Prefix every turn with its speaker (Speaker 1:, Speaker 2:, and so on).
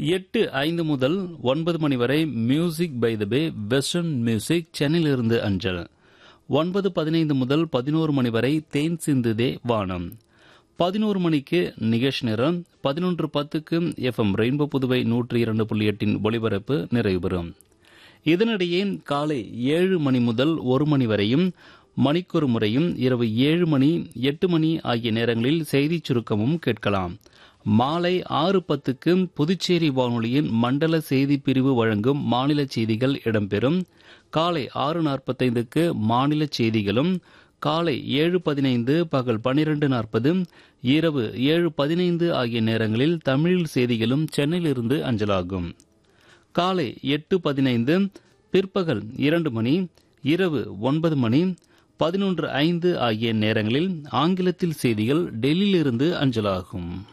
Speaker 1: எட்டு ஐந்து முதல் ஒன்பது மணி வரை music by the bay western music சென்னையிலிருந்து அஞ்சல் ஒன்பது பதினைந்து முதல் பதினோரு மணி வரை தேன் சிந்துதே வானம் பதினோரு மணிக்கு நிகழ்ச்சி நேரம் பதினொன்று பத்துக்கு எஃப்எம் ரெயின்போ புதுவை நூற்றி இரண்டு புள்ளி எட்டின் ஒளிபரப்பு நிறைவு பெறும் இதனிடையே காலை ஏழு மணி முதல் ஒரு மணி வரையும் மணிக்கொரு முறையும் இரவு ஏழு மணி எட்டு மணி ஆகிய நேரங்களில் செய்திச் சுருக்கமும் கேட்கலாம் மாலை ஆறு பத்துக்கு புதுச்சேரி வானொலியின் மண்டல செய்தி பிரிவு வழங்கும் மாநில செய்திகள் இடம்பெறும் காலை ஆறு நாற்பத்தைந்துக்கு மாநில செய்திகளும் காலை ஏழு பதினைந்து பகல் பனிரெண்டு நாற்பது இரவு ஏழு பதினைந்து ஆகிய நேரங்களில் தமிழ் செய்திகளும் சென்னையிலிருந்து அஞ்சலாகும் காலை எட்டு பதினைந்து பிற்பகல் இரண்டு மணி இரவு ஒன்பது மணி பதினொன்று ஐந்து ஆகிய நேரங்களில் ஆங்கிலத்தில் செய்திகள் டெல்லியிலிருந்து அஞ்சலாகும்